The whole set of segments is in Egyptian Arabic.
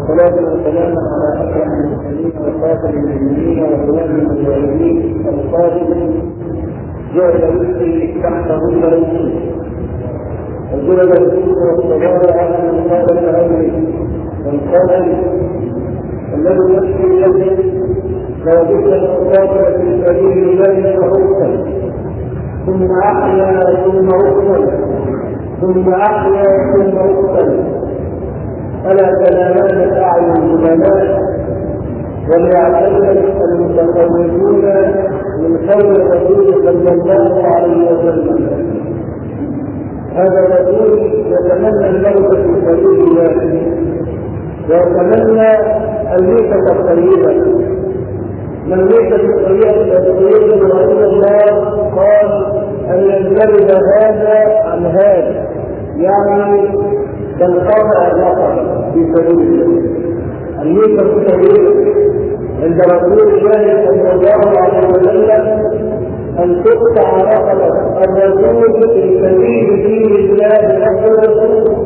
والصلاة والسلام على أكرم المرسلين وخاتم المؤمنين وإمام المجاهدين القادم جعل رزقي تحت ظل رزقي وجعل الرزق والصبر على من قال الأمر والقائل الذي يشفي يده لا بد أن تقاتل في سبيل الله فهرسا ثم أحيا ثم أقتل ثم أحيا ثم أقتل فلا تنامان أعين الزملاء وليعتبر المتخوفون من قول الرسول صلى الله عليه وسلم هذا الرسول يتمنى الموت في سبيل الله ويتمنى الميتة الطيبة من الميتة الطيبة الطيبة رسول الله قال أن ينفرد هذا عن هذا يعني تنقطع النقر في سبيل الله الميتة الطيبة عند رسول الله صلى الله عليه وسلم أن تقطع رقبة الرسول في سبيل دين الله نفس الرسول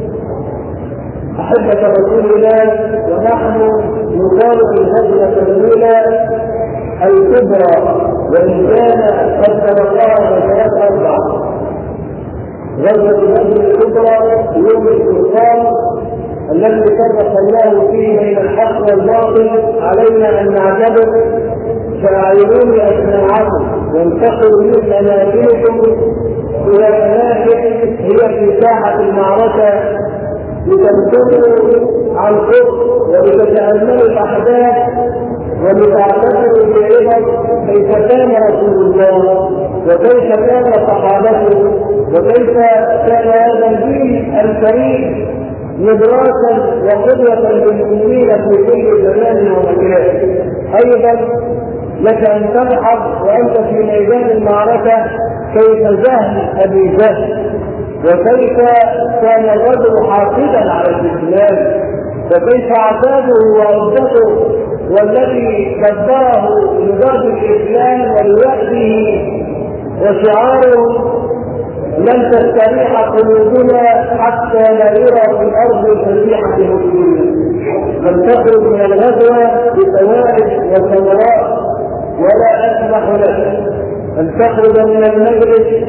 أحبة رسول الله ونحن نطالب الهجرة الأولى الكبرى وإن كان قد الله ثلاث أربع غزوة الهجرة الكبرى يوم الفرقان الذي فرق الله فيه بين الحق والباطل علينا أن نعتبر فأعينوني أسماعكم وانتقلوا من أماكنكم إلى أماكن هي في ساحة المعركة لتنتظروا عن قرب ولتتأملوا الأحداث ولتعتبروا بعبر كيف كان رسول الله وكيف كان صحابته وكيف كان هذا الدين الكريم نبراسا وقدوة للمسلمين في كل زمان ومكان أيضا لك أن تلحظ وأنت في ميدان المعركة كيف جهل أبي جهل وكيف كان الرجل حافظا على الاسلام وكيف عتاده وعدته والذي كبره لضرب الاسلام ولوحده وشعاره لن تستريح قلوبنا حتى لا يرى في الارض فسيحه مسلمين لن تخرج من الغزوه بفوائد وثمرات ولا اسمح لك ان تخرج من المجلس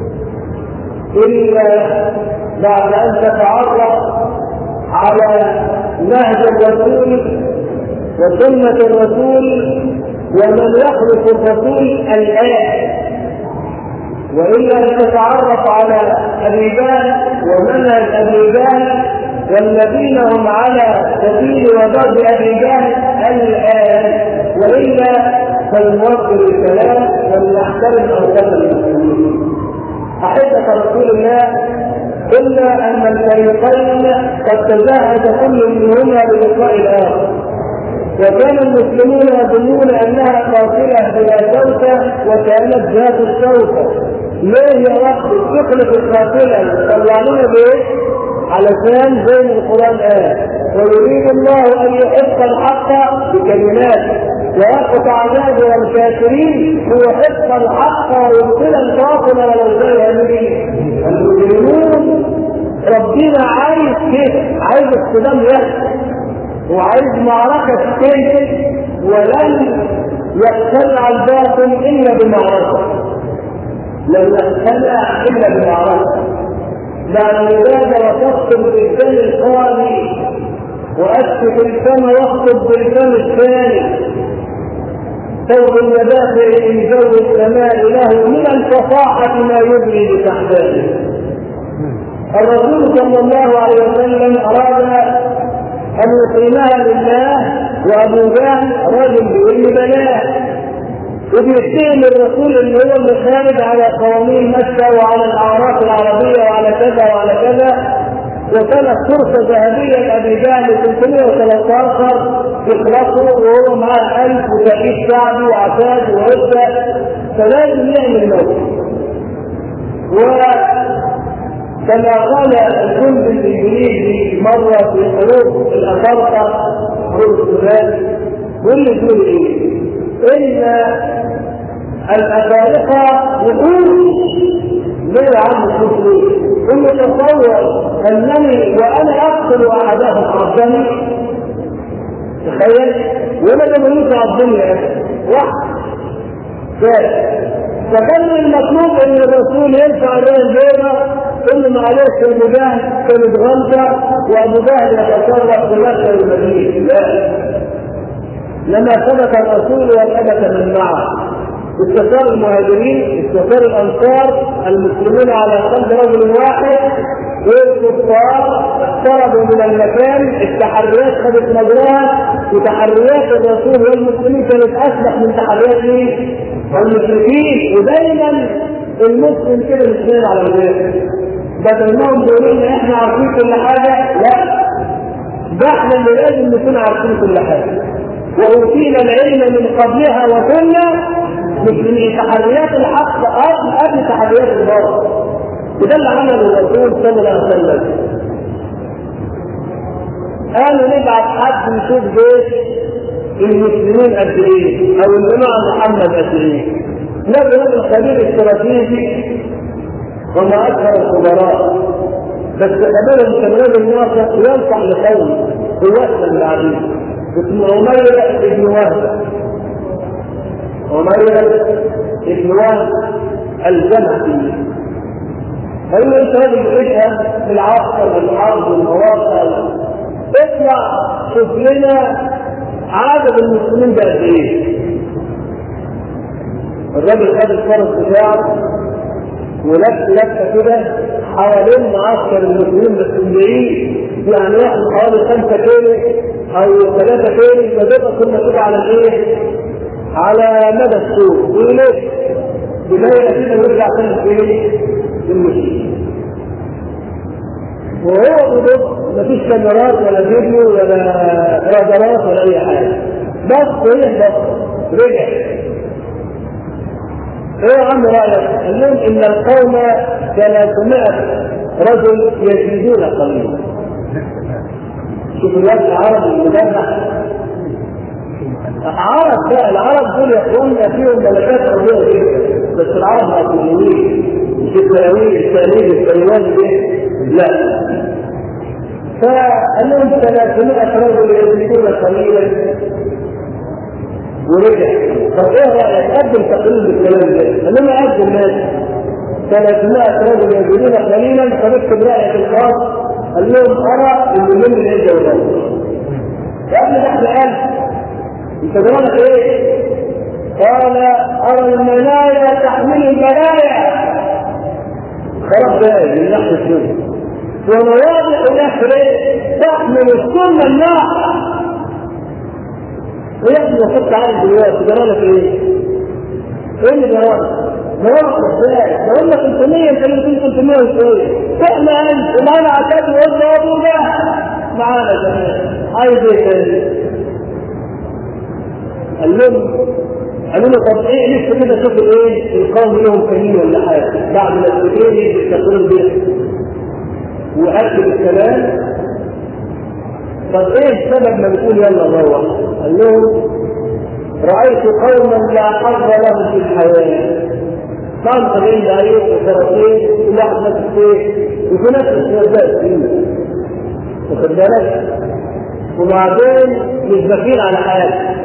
إلا بعد أن تتعرف على نهج الرسول وسنة الرسول ومن يخلق الرسول الآن وإلا أن تتعرف على أبي جهل ومنهج أبي جهل والذين هم على سبيل وضرب أبي جهل الآن وإلا فلنوصل الكلام ولنحترم أوساط المسلمين أحبة رسول الله إلا أن الفريقين قد تجهز كل منهما بلقاء الآخر وكان المسلمون يظنون أنها قاتلة بلا سوسة وكانت ذات السوسة ليه يا رب تخلق القاتلة طلعونا ليه؟ علشان زي ما القرآن قال ويريد الله أن يحق الحق بكلماته ويقطع دابر الكافرين هو حق الحق ويبطل الباطل ولو جاء المجرمون ربنا عايز كده عايز الصدام يحصل وعايز معركة تنتج ولن يقتلع الباطل إلا بمعركة لن يقتلع إلا بمعركة بعد ذلك وتخطب بالفم القاضي وأسكت الفم واخطب بالفم الثاني ثوب المدافع من جو السماء له من الفصاحة ما يبني بتحتاجه الرسول صلى الله عليه وسلم أراد أن يقيمها لله وأبو جهل رجل بيقول بناه وبيتهم الرسول اللي هو اللي خارج على قوانين مكة وعلى الأعراف العربية وعلى كذا وعلى كذا وكانت فرصة ذهبية لأبي جهل 313 يخلصوا وهو معاه 1000 وتأكيد شعبي وعتاد وعزة فلازم يعمل موت وكما قال الجند الإنجليزي مرة في حروب الأفارقة حروب السودان كل دول إيه؟ إن الأفارقة وحوش ليه يا عم تشوف ليه؟ ثم تصور انني وانا اقتل احدهم عبدني تخيل ولا بنوت على الدنيا واحد فكان المطلوب ان الرسول يرفع عليه البيضة ثم معلش ابو جهل كانت غلطة وابو جهل يتصرف بمكة المدينة لا لما ثبت الرسول وثبت من معه استثار المهاجرين استثار الانصار المسلمون على قلب رجل واحد والكفار اقتربوا من المكان التحريات خدت مجراها وتحريات الرسول والمسلمين كانت اسبق من تحريات مين؟ والمشركين ودايما المسلم كده الاثنين على الغير بدل انهم بيقولوا لنا احنا عارفين كل حاجه لا ده احنا اللي لازم نكون عارفين كل حاجه واوتينا العلم من قبلها وكنا من تحريات الحق قبل قبل تحريات الباطل وده اللي عمله الرسول صلى الله عليه وسلم قالوا نبعت حد يشوف جيش المسلمين قد ايه او الامام محمد قد ايه نبي رجل خبير استراتيجي وما اكثر الخبراء بس خبيرهم كان راجل ناصح ينصح لقومه ويسلم بعدين اسمه عمير بن وهب عمير بن وهب الجمحي فإن أنت راجل بتفهم في العصر والعرض والمواقع اطلع شوف لنا عدد المسلمين ده قد ايه؟ الراجل خد الفرس بتاعه ولف لفه كده حوالين معسكر المسلمين بس بعيد يعني واحد حوالي 5 كيلو او 3 كيلو يبقى كنا كده على الايه؟ على مدى السوق ويلف بداية كده ويرجع تاني فين؟ للمسلمين وهو بيضب مفيش كاميرات ولا فيديو ولا رادارات ولا اي حاجه بس ايه بس رجع ايه يا عم رايك؟ قال لهم ان القوم 300 رجل يزيدون قليلا شوف الواد العربي المجمع عرب بقى العرب دول يا اخوانا فيهم ملكات ارضيه جدا بس العرب معتدلين مش الثانوي الثاني الثانوي ده لا فقال لهم 300 رجل يزيدون قليلا ورجع طب ايه رايك قدم تقرير بالكلام ده قال لهم قدم ماشي 300 رجل يزيدون قليلا فنكتب رايك الخاص قال لهم ارى ان من العزه والله يا ابني ده احنا قال انت زمانك ايه؟ قال ارى المنايا تحمل البلايا خلاص بقى من ناحيه السنه ومواضع الاخر تحمل السنه النار ويحمل يحط على دلوقتي جرالك ايه؟ ايه اللي جرالك؟ جرالك ازاي؟ بقول لك انت 100 انت اللي كنت 300 وشويه احنا انت ومعانا عتاد وقلنا يا ابو معانا كمان عايز ايه تاني؟ قال لهم قالوا له طب ايه لسه كده شوف ايه القوم لهم كمين ولا حاجه بعد ما السكيني بالتقرير ده واكد الكلام طب ايه السبب ما بتقول يلا روح قال لهم رايت قوما لا حظ لهم في الحياه كان طبيعي دقايق وسنتين كل واحد ماسك سيف وفي نفس السياسات فيه واخد بالك وبعدين مش بخيل على حياته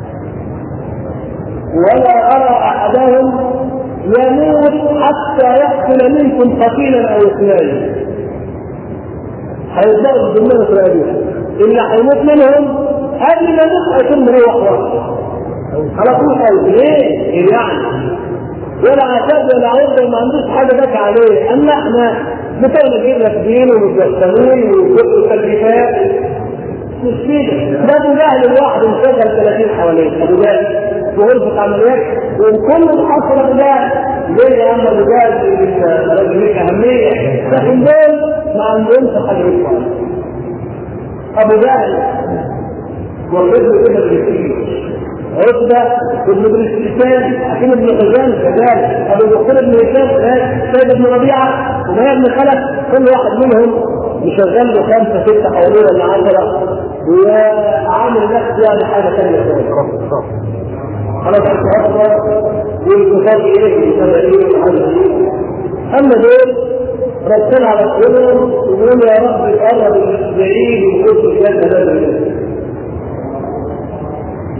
ولا أرى أحدهم يموت حتى يقتل منكم قتيلا أو اثنين هيبدأوا بالدماء إسرائيل اللي هيموت منهم قبل ما يموت هيكون مروح واحد على طول قال ليه؟ إيه يعني؟ ولا عتاد ولا عرض ما عندوش حاجة بك عليه أما احنا بتوع نجيب لك دين ومتوسلين وكتب تكليفات مش كده ده ابو جهل الواحد مشغل 30 حواليه ابو جهل وغرفة عمليات وكل محصل ده ليه يا عم ابو جهل راجل ليك اهمية لكن دول ما عندهمش حاجة يدفع ابو جهل وخذوا كده بالكثير عتبة ابن ابن السلسان حكيم ابن غزال كذلك ابو بكر بن هشام سيد بن ربيعه ومية بن خلف كل واحد منهم مشغل له خمسه سته حواليه ولا عشره وعامل نفسه يعني حاجه ثانيه خالص خلاص اكبر والكفار ايه والكفار ايه وهذا ايه اما دول ربنا على قلوبهم يقولون يا رب قرب بعيد وكنت كذا هذا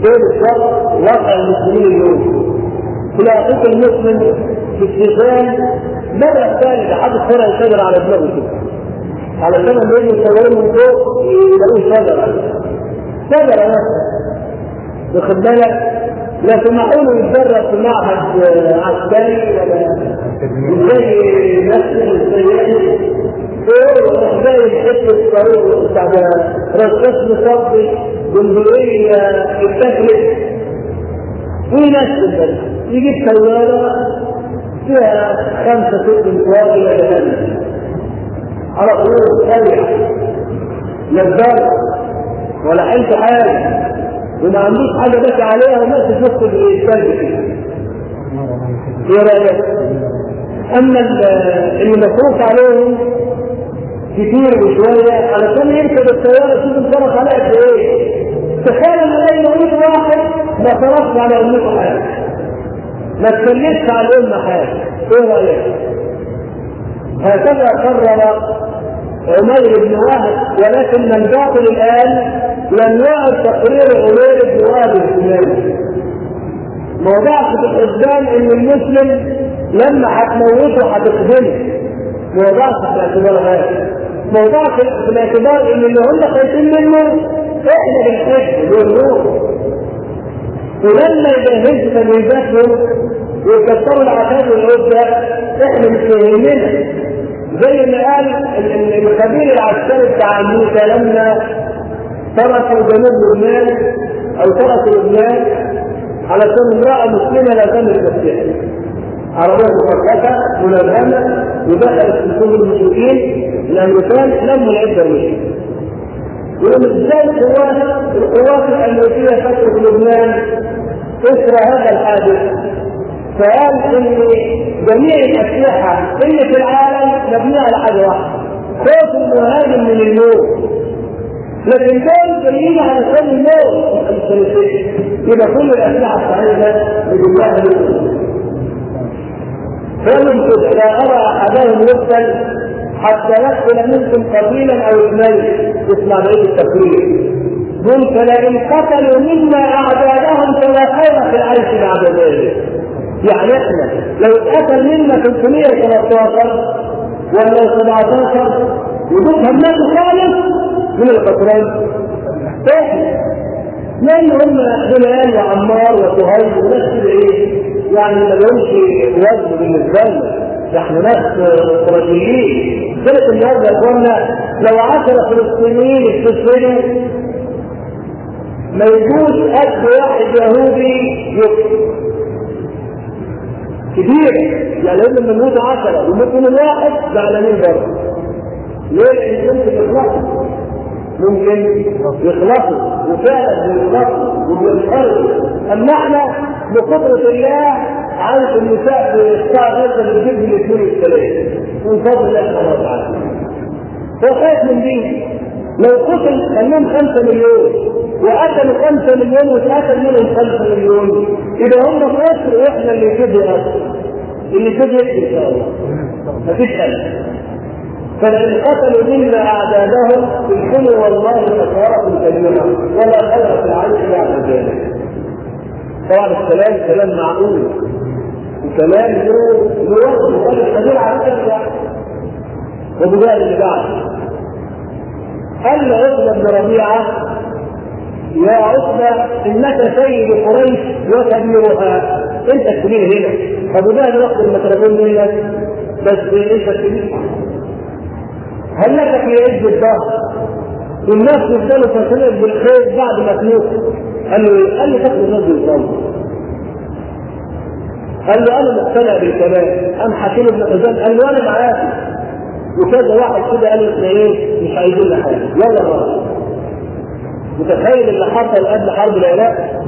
ايه بالظبط واقع المسلمين اليوم تلاقي اخوك المسلم في التلفزيون مرة ثانية حد فرع شجرة على دماغه كده على سنة اللي يصورون من فوق يلاقوه شجرة شجرة مثلا واخد بالك لا سمحوا له يتدرب في معهد عسكري ولا زي نفسه السيئات زي حته طريق بتاع رصاص مصدي جمهوريه التكلف في ناس كده يجيب سياره فيها خمسه ست متوازي الى جهنم على طول سريع نزال ولا حلت حاجه وما عندوش حاجه بس عليها وما تشوف الثلج فيها ايه رايك؟ اما اللي مصروف عليهم كتير وشويه علشان يركب السياره شوف انصرف عليها قد ايه تخيل ان اي مريض واحد ما صرفش على امته حاجه ما تكلفش على الامه حاجه ايه رايك؟ هكذا قرر عمير بن وهب ولكن من باطل الان لم يعد تقرير عمير بن وهب الاسلامي موضعت في الحسبان ان المسلم لما هتموته هتخدمه موضعت في الاعتبار هذا موضعت في الاعتبار ان اللي هم خايفين منه احنا بنحب بنروح ولما يجهزنا بيذاكروا ويكسروا العتاد والعده احنا مش فاهمينها زي ما قال الخبير العسكري بتاع امريكا لما تركوا جنوب لبنان او تركوا لبنان علشان امراه مسلمه لا تملك نفسها عربيه مفككه ملازمه ودخلت في كل المشركين الامريكان لموا العده المشركين يقول ازاي القوات القوات الامريكيه تترك لبنان اثر هذا الحادث فقال ان جميع الاسلحه اللي في العالم مبنيه على حاجه واحده خوف المهاجم من الموت لكن دول جايين على سبيل الموت يبقى كل الاسلحه الصحيحه بالله فلم كده لا ارى احدهم يقتل حتى يقتل منكم قتيلا او اثنين اسمع بقيه التقرير دول فلئن قتلوا منا اعدادهم فلا خير في العيش بعد ذلك يعني احنا لو اتقتل منا 313 ولا 17 ودول همات خالص من القطران احنا لان هم بلال وعمار وسهيل وناس كده ايه يعني ما لهمش وزن بالنسبه لنا نحن ناس استراتيجيين قلت النهارده يا اخوانا لو 10 فلسطينيين استشهدوا ما يجوز قد واحد يهودي يقتل كتير يعني لما نموت 10 وموت من واحد زعلانين برضه ليه؟ لان ممكن يخلصوا ممكن يخلصوا وفعلا بيخلصوا وبينحرقوا اما احنا بقدرة الله عارف النساء بيختار غزة بالجبن الاثنين والثلاثة من فضل الله سبحانه وتعالى وخايف من دي لو قتل خليهم خمسة مليون وقتلوا خمسة مليون واتقتل منهم خمسة مليون يبقى هم مصر واحنا اللي كده اصلا اللي كده ان شاء الله مفيش حل فإن قتلوا منا أعدادهم بالحلو والله كفارة كبيرة ولا خير في العيش بعد ذلك. طبعا الكلام كلام معقول وكلام له له وقت وقال الخبير على الأشياء وبذلك اللي بعد قال له عقبة بن ربيعة يا عقبة إنك سيد قريش وكبيرها أنت الكبير هنا فبذلك وقت المتربون منك بس أنت الكبير هل لك في عز الظهر الناس يفضلوا فاكرين بالخير بعد ما تموت قال له قال له فاكر رجل صلى قال له انا مقتنع بالكلام قام حكيم بن حزام قال له انا معاك وكذا واحد كده قال له احنا ايه مش عايزين له حاجه يلا بقى متخيل اللي حصل قبل حرب العراق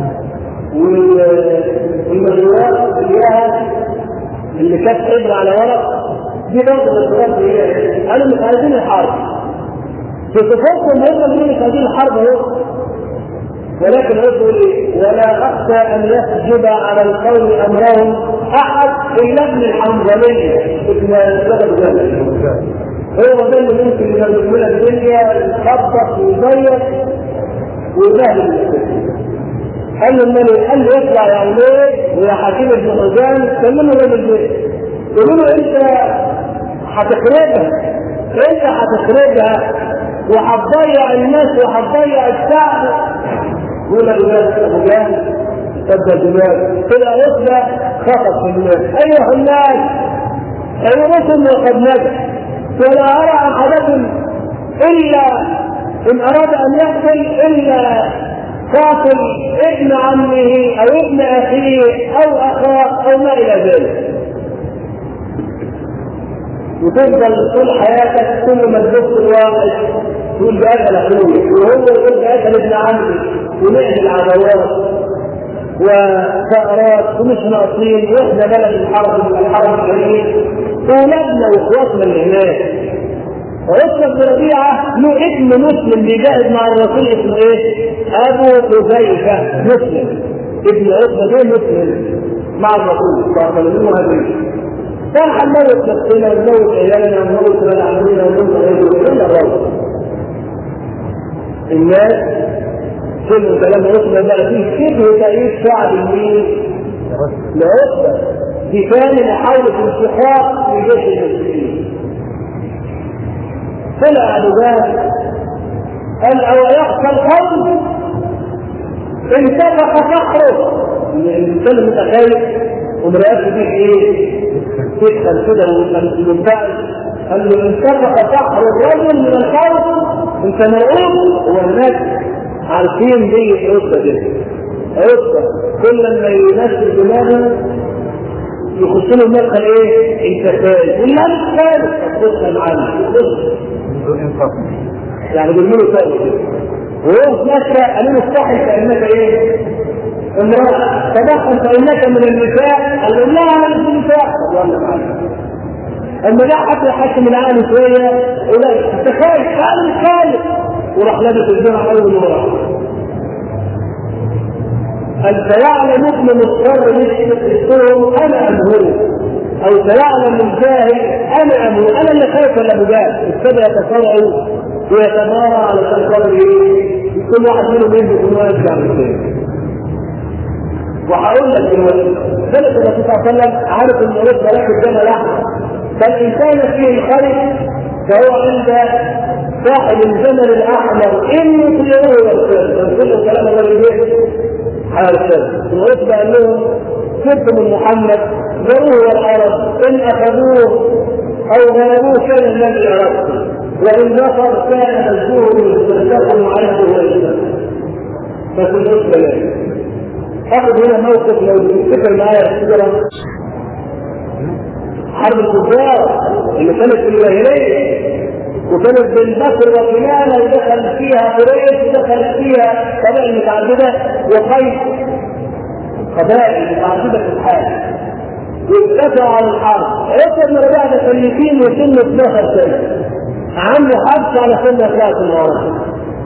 والمجموعات اللي اللي كانت حبر على ورق دي برضه الاسباب هي قالوا مش عايزين الحرب في صفاتهم هم اللي مش عايزين الحرب اهو ولكن يقول ايه ولا اخشى ان يسجد على القوم امرهم احد الا ابن الحنظليه ابن سبب ذلك هو ده اللي ممكن يملك لنا الدنيا يخبط ويضيق ويبهدل قال له الملك قال له اطلع يا وليد ويا حكيم بن حزام كلموا الراجل ده يقولوا له انت هتخربها انت هتخربها وهتضيع الناس وهتضيع الشعب يقول له بس ابو جهل تبدا دماغ طلع يطلع خطط في الناس ايها الناس عيونكم وقد نجح ولا ارى احدكم الا ان اراد ان يقتل الا قاتل ابن عمه او ابن اخيه او اخاه او ما الى ذلك وتفضل طول حياتك كل ما تبص الواحد تقول ده قتل اخوي وهو يقول ده قتل ابن عمي ونعمل عداوات وثأرات ومش ناقصين واحنا بلد الحرب الحرب الكريم اولادنا واخواتنا اللي هناك ويطلب بن ربيعه له ابن مسلم بيجاهد مع الرسول اسمه ايه؟ ابو حذيفه مسلم ابن عتبه ده مسلم مع الرسول صلى الله عليه وسلم كان هنموت نفسنا ونموت عيالنا ونموت ولاد عمنا ونموت غيرنا الا الرجل الناس كل كلام عتبه بقى فيه شبه تأييد شعب مين؟ لعتبه دي كان محاولة انتحار في جيش المسلمين طلع ابو جهل قال او يخشى القوم انتفخ فخره الانسان متخيل ومرأته دي ايه؟ تدخل كده ومنفعل قال له انتفخ فخر الرجل من الخوف انت مرعوب هو الناس عارفين دي عصبه دي عصبه كل ما ينزل دماغه يخش له المدخل ايه؟ انت فايز ولا مش فايز تبص معانا يعني بيقولوا له فايز وهو في نشرة قالوا له استحي فانك ايه؟ امرأة تدخل فانك من النساء قال له لا انا مش النساء والله معانا اما جاء حتى يحكم العالم شويه يقول لك انت خايف انا مش خايف وراح لابس الجامعه اول مره أن سيعلم ابن مضطر مثلهم أنا أم هو أو سيعلم الجاهل أنا أم هو أنا اللي خايف ولا أبو جهل ابتدى يتصارع ويتمارى على تنقل كل واحد منهم يمسك إنه يرجع من كده وهقول لك دلوقتي ثبت الرسول صلى الله عليه وسلم عارف ان الرزق راكب دم الاحمر فالانسان فيه الخلق فهو عند صاحب الجمل الاحمر ان يطيعوه يرسل يرسل كلام الرجل حاشا الرسل قال لهم سبتم من محمد ذروه العرب ان اخذوه او غلبوه كان الذي عرفته وان نصر كان مجهول يستخدم عنه ويستخدم بس الرسل لا اخذ هنا موقف لو تفتكر معايا الشجره حرب الكفار اللي كانت في الجاهليه وكانت بين بكر وكنانه ودخل فيها قريش ودخل فيها قبائل متعدده وقيس قبائل متعدده في الحال واتفقوا على الحرب عيسى بن ربيعه ده كان يتيم وسنه 12 سنه عنده حبس على سنه ثلاث مرات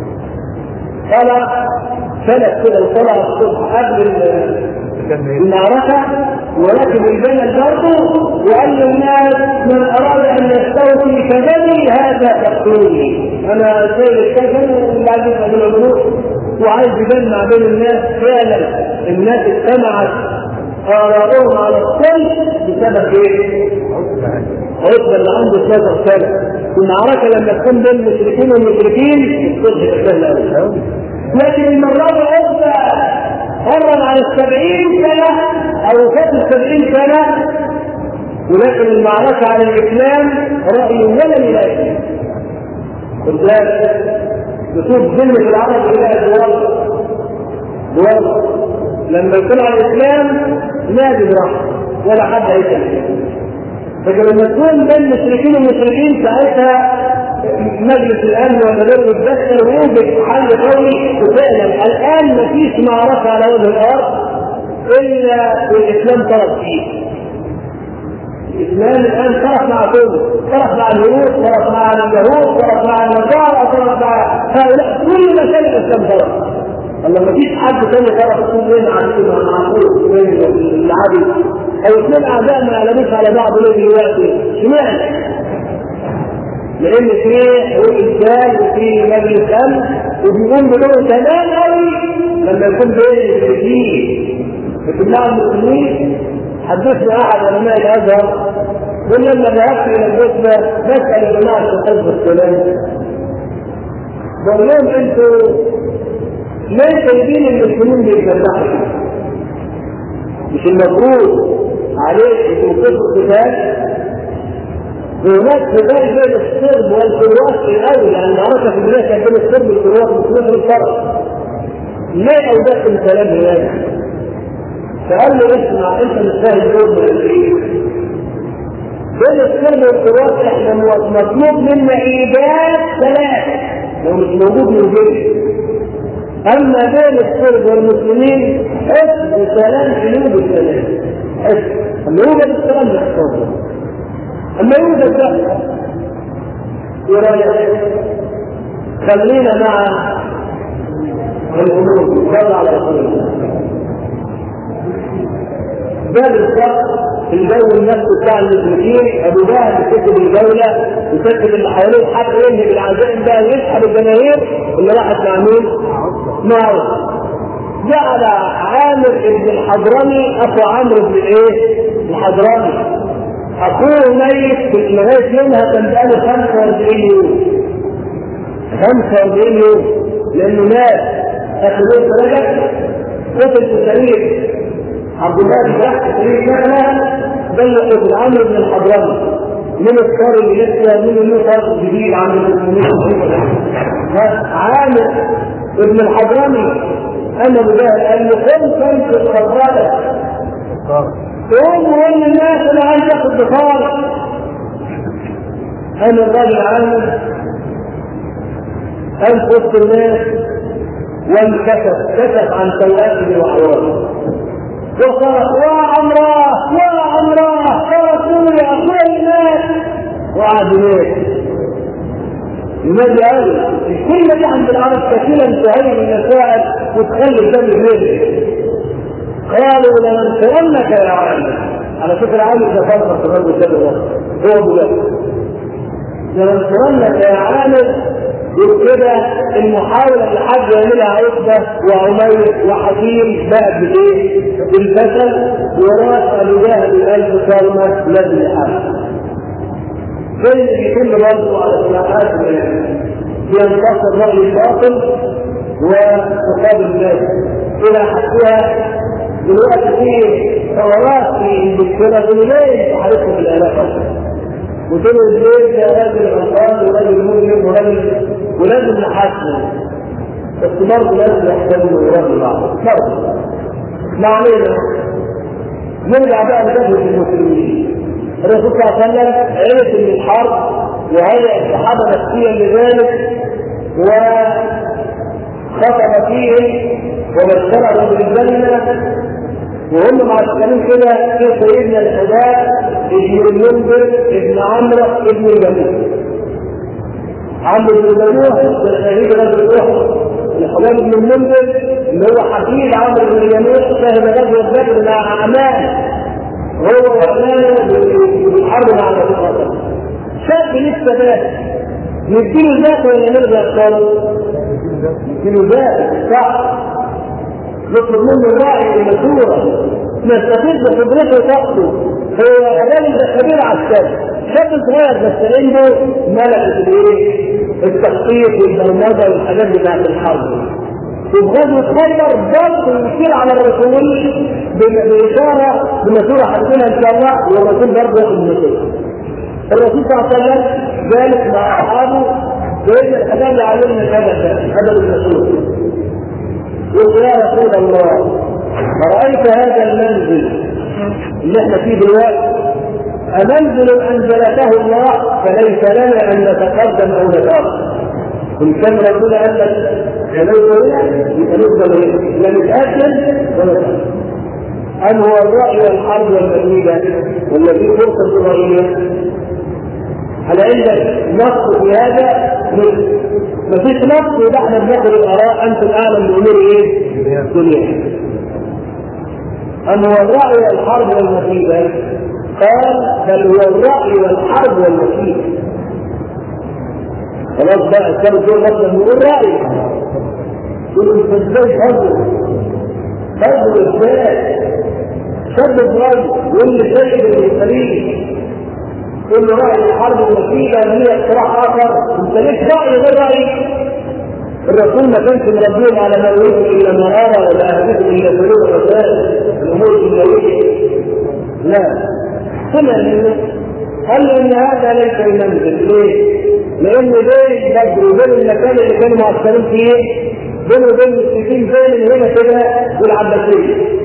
طلع سلك كده وطلع الصبح قبل المعركة وركب الجمل برضه وقال للناس من أراد أن يستوفي كبدي هذا تقتلوني أنا سيد الكفن وبعدين أقول الملوك وعايز يجمع بين الناس فعلا الناس اجتمعت آراءهم على الصلح بسبب إيه؟ عتبة اللي عنده 12 سنة المعركة لما تكون بين المشركين والمشركين الصلح سهل أوي لكن المرة دي عتبة قرب على السبعين سنة أو فات السبعين سنة ولكن المعركة على الإسلام رأي ولا يلاقي ولذلك نشوف ذمة العرب إلى دول دول لما يكون على الإسلام نادي براحته ولا حد هيكلم لكن لما تكون بين المشركين والمشركين ساعتها مجلس الامن والمدير يتدخل ويوجد حل قوي وفعلا الان ما فيش معركه على وجه الارض الا والاسلام طرف فيه. الاسلام الان طرف مع كله، طرف مع الهنود، طرف مع اليهود، طرف مع النصارى، طرف مع هؤلاء كل مسائل الاسلام طرف. الله ما فيش حد ثاني طرف يكون بين عندنا مع كل بين العادي او اثنين اعداء ما يعلموش على بعض ليه دلوقتي اشمعنى؟ لان في حقوق انسان وفي مجلس امن وبيقوم بدور تمام قوي لما يكون بين المشركين اجتماع المسلمين حدثنا احد علماء الازهر قل لما ذهبت الى الجثه نسال جماعه الحزب السلام بقول لهم انتوا ليه سايبين المسلمين بيتفتحوا؟ مش المفروض عليك توقفوا القتال هناك خلاف بين الصرب والكروات في الاول يعني المعركه في البدايه كانت بين الصرب والكروات والمسلمين والفرق ليه اوجدت الكلام هناك؟ فقال له اسمع انت مش فاهم دول من الايه؟ بين الصرب والكروات احنا مطلوب منا ايجاد ثلاثه لو مش موجود موجود اما بين الصرب والمسلمين حفظ سلام قلوب السلام حفظ اما يوجد السلام يحفظه اما يوجد ده ايه رايك؟ خلينا مع الامور صلى على رسول الله ده بالظبط في الجو النفسي بتاع المشركين ابو جهل كتب الجوله وكتب اللي حواليه حب ينهي بالعزائم بقى ويسحب الجماهير اللي راحت مع مين؟ مع جعل عامر بن الحضرمي اخو عمرو بن ايه؟ الحضرمي اخوه ميت لغايه يومها كان بقاله 45 يوم 45 يوم لانه مات اخر يوم رجب قتل في سرير عبد الله بن جحش سرير نقله بلغ ابن عمرو بن الحضرمي من الصار اللي لسه من النصر جديد عن المسلمين عامر ابن الحضرمي انا بجهل قال له قم كنت الخرالة قوم وقول للناس انا عايز اخد بخار انا الراجل عامر قال وسط الناس وانكشف كشف عن سوءاته وعوراته وصرخ يا عمراه يا عمراه يا رسول يا اخويا الناس وقعد ينام النبي قال الكلمه دي عند العرب كثيرا تهيئ المسائل وتخلي الدم يهدى قالوا لننصرنك يا عامر على فكره عامر ده فرق في الرجل الشاب هو مجاهد لننصرنك يا عامر وكده المحاولة اللي حد يعملها عقبة وعمير وحكيم بقى بايه؟ بالفشل وراس ابو جهل الالف كلمة لازم يحارب. زي اللي بيتم برضه على خلافات بينتصر رأي الباطل ومقابل الناس إلى حقها دلوقتي في ثورات في انجلترا بيقولوا ليه تحاربكم في الآلاف وتقولوا ازاي يا راجل غلطان وراجل مجرم وراجل ولازم نحاسبه بس برضه لازم يحترموا ويراضوا بعض برضه ما علينا نرجع بقى لجبهة المسلمين الرسول صلى الله عليه وسلم عرف ان الحرب وهيئ الصحابه نفسيا لذلك وخطب فيهم وبشرهم بالجنه وهم معسكرين كده في سيدنا الحباب ابن المنذر ابن عمرو ابن الجميل عمرو بن الجموح شهيد غزوه احد الحباب بن المنذر اللي هو حفيد عمرو بن الجموح شهد غزوه بدر مع اعمال هو وعماله بالحرب مع الرسول صلى الله عليه وسلم شاب لسه بات نديله ذات ولا نرجع خالص؟ نديله ذات صح نطلب منه الراعي المشهورة نستفيد بخبرته وطاقته هو الراجل ده خبير عسكري شاب صغير بس عنده ملكة الايه؟ التخطيط والبرمجة والحاجات بتاعت الحرب في غزوة خيبر برضه يشير على الرسول بإشارة بمسورة حسنة إن شاء الله والرسول برضه المسيح. الرسول صلى الله عليه وسلم جالس مع أصحابه وإن الحاجات اللي علمنا الأدب ده أدب المسؤول. قلت يا رسول الله أرأيت هذا المنزل اللي احنا فيه دلوقتي أمنزل أنزلته الله فليس لنا أن نتقدم أو نتأخر إن كان ربنا قال لك لو يبقى نفضل لا نتقدم ولا نتأخر أم هو الرأي والحرب والمدينة والذي فرصة صغيرة هل عندك نص في هذا؟ ما فيش نص يبقى احنا بناخد الاراء انتم اعلم بامور ايه؟ الدنيا. ام هو الراي والحرب والمصيبه؟ قال بل هو الراي والحرب والمصيبه. خلاص بقى الثالث دول مثلا نقول راي يقول انت ازاي تهزر؟ تهزر ازاي؟ شد الراجل واللي سيد المرسلين كل رأي الحرب المكيدة هي اقتراح آخر انت ليش رأي غير رأيي الرسول ما كانش مربيهم على ما يريد الا ما ارى ولا اهدفه الا سلوك الرسائل الامور الدنيويه لا سمع منه قال له ان هذا ليس المنزل ليه؟ لان بين بدر وبين المكان اللي كانوا معسكرين فيه بينه وبين المسلمين بين هنا كده والعباسيه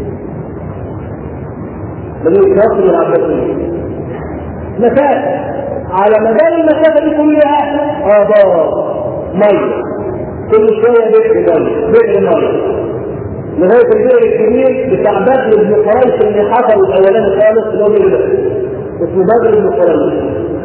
بني الكافر والعباسيه مسافه على مدار المسافه دي كلها ابار ميه كل شويه بئر ميه بئر ميه لغايه البئر الكبير بتاع بدر بن قريش اللي حصل الاولاني خالص اللي هو بدر اسمه بدر بن قريش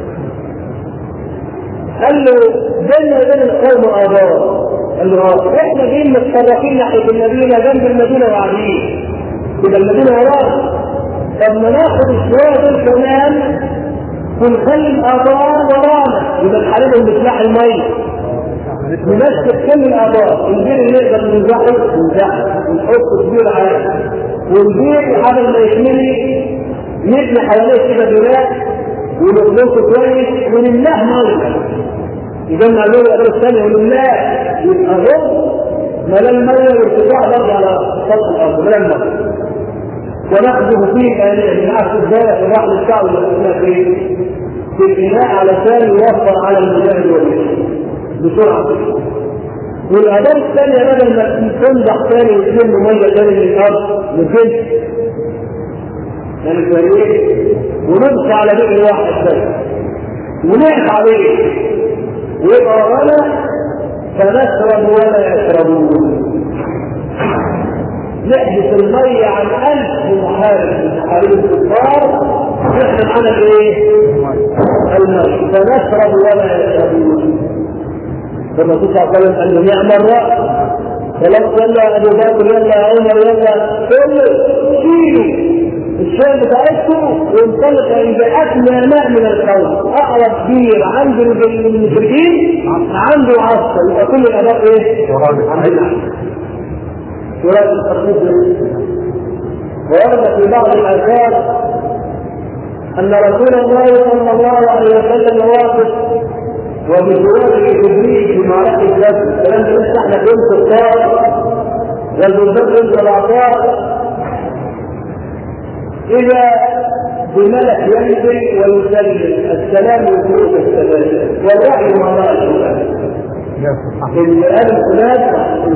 قال له بيننا وبين القوم ابار قال له اه احنا جايين متطرفين ناحيه المدينه جنب المدينه وقاعدين يبقى المدينه ورانا طب ما ناخد الشويه دول كمان ونخلي الابار ورانا يبقى نحاربهم بسلاح الميه نمسك كل الابار البير اللي نقدر ننزحه ننزحه ونحط كبير عليه والبير قبل ما يكمل نبني حواليه كده بناء ونطلقه كويس ونملاه ميه يجمع له الابار الثانيه ونملاه يبقى غض ملا الميه وارتفاع برضه على سطح الارض ملا الميه ونقذف فيه آلية نعرف ازاي في الرحل الشعب اللي فيه في البناء علشان يوفر على المجاهد والمسلم بسرعة والآداب الثانية بدل ما تنضح ثاني وتلم مية ثاني من الأرض نزلت يعني كويس ونبص على بئر واحد بس ونقف عليه ويبقى ورانا فنشرب ولا يشربون نحدث المية عن ألف محارب من محارب الكفار نحن معنا ايه؟ الماء فنشرب ولا يشربون الرسول صلى الله عليه وسلم قال له نعم الرأس فلما يلا ابو بكر يلا عمر يلا كله شيلوا الشاي بتاعتكم وانطلق عند ادنى ماء من القوم اقرب بير عند المشركين عنده عصا يبقى كل الاداء ايه؟ عندنا ورد التقليد وورد في بعض الاثار ان رسول الله صلى الله عليه وسلم واقف وبجواره جبريل في معركه بدر الكلام ده لسه احنا في يوم 16 والبلدان يوم 17 اذا بملك ينزل ويسلم السلام وفوق السلام والوحي وراء السلام اللي قال السلام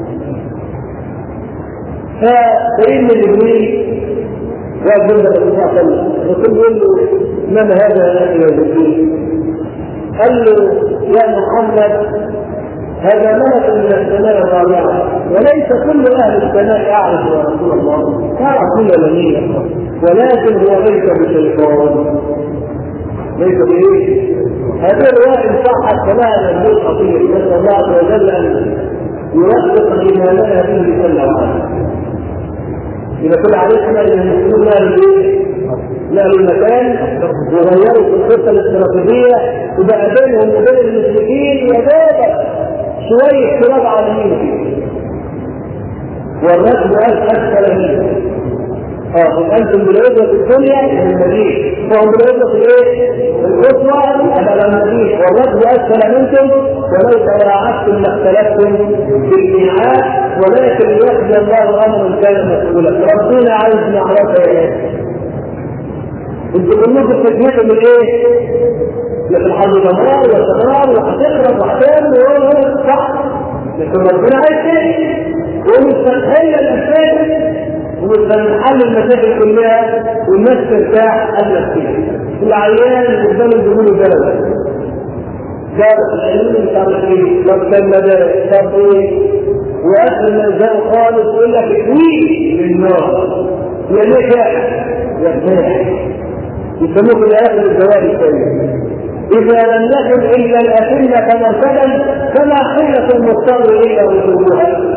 فسيدنا جبريل قال جنب الرسول صلى الله عليه وسلم الرسول يقول له من هذا يا جبريل؟ قال له يا محمد هذا ملك من السماء الرابعة وليس كل أهل السماء يعرف يا رسول الله تعرف كل جميع ولكن هو ليس بشيطان ليس بإيه؟ هذه الرواية إن صحت فلها مجهول خطير نسأل الله عز وجل أن يوفق إيماننا به جل وعلا إذا كل عليكم أن المسلمون لا للإيه؟ لا للمكان وغيروا في الخطة الاستراتيجية وبقى بينهم وبين المشركين يا بابا شوية تراب على اليمين والركب أسفل منه اه انتم بالعزة الدنيا من المدينة وهم بالعزة الايه؟ القصوى على المدينة والركب اسفل منكم وليس وراعتكم ما اختلفتم في الميعاد ولكن ليقضي الله امرا كان مسؤولا ربنا عايز نعرفها ايه؟ انتوا كلكم بتجمعوا من ايه؟ لكن حظ دمار واستقرار وهتقرب وهتعمل صح لكن ربنا عايز ايه؟ ومستحيل الاسباب ومش هنحل المشاكل كلها والناس ترتاح قبل فيها العيان اللي قدام الجمهور البلد جاب العلم مش عارف ايه طب كان مدارس طب ايه واخر ما جاء خالص يقول لك اكوي للنار يا نجح يرتاح يسموه في الاخر الزواج الثاني إذا لم يكن إلا الأسنة مرتدا فما حيلة المضطر إلا وجودها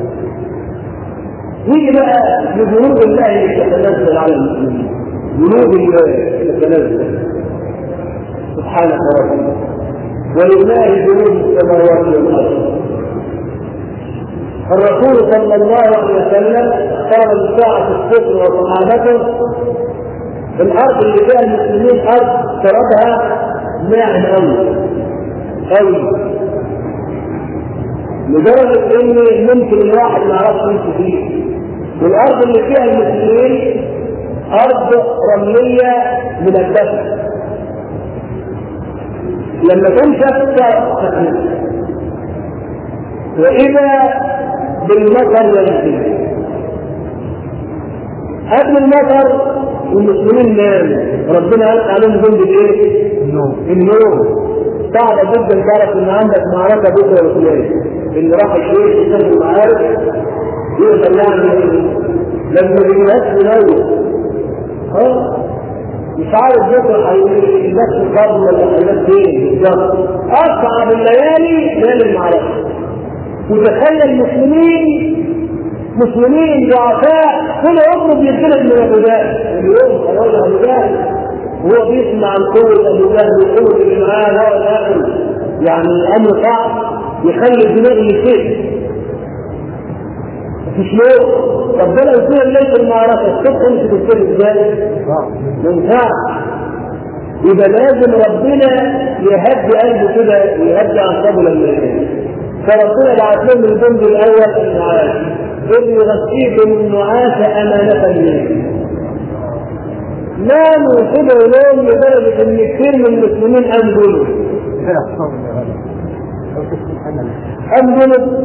نيجي بقى لجنود الله اللي تتنزل على المسلمين جنود الله تتنزل سبحانه وتعالى ولله جنود السماوات والارض الرسول صلى الله عليه وسلم قال لساعة الصبح وصحابته الأرض اللي فيها المسلمين أرض ترابها ناعم أوي أوي لدرجة إن ممكن الواحد ما يعرفش يمشي فيه والأرض اللي فيها المسلمين أرض رملية منبتة لما تنشف تعرف وإذا بالمطر ينزل قبل المطر المسلمين ناموا ربنا قال عليهم جند الايه؟ النوم النوم صعب جدا تعرف ان عندك معركه بكره وفلان اللي راح الجيش يسافر المعارك يقدر يعمل لما بيجهز ينوم اه مش عارف بكره هيلبس قبل ولا هيلبس ايه بالظبط اصعب الليالي ليالي المعركه وتخيل المسلمين مسلمين ضعفاء كل يوم بيتجلد من ابو جهل اليوم خلاص ابو جهل وهو بيسمع عن قوه ابو جهل وقوه اللي معاه هو الاخر يعني الامر صعب يخلي الدماغ يشد مفيش نور ربنا يكون الليل في المعركه الصبح انت تشتري ازاي؟ ما ينفعش يبقى لازم ربنا يهدي قلبه كده ويهدي اعصابه لما ينام فربنا بعت لهم الجند الاول النعاس اذ يغشيكم النعاس امانه الليل ناموا كده ونوم لدرجه ان كثير من المسلمين انزلوا انزلوا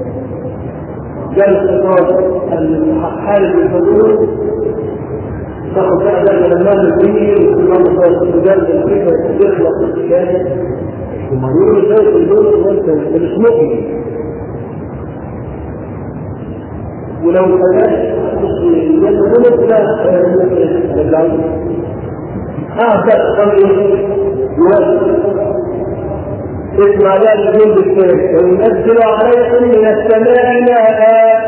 جالس الحارب الفضول تاخد بقى ده من المال الكبير والله صار الرجال الكبير يخلق الحكايه يقولوا شايف الدول وانت مش مؤمن ولو فتحت يقولوا لا اه بس اسمع لا الجند الثالث وينزل عليكم من السماء ماء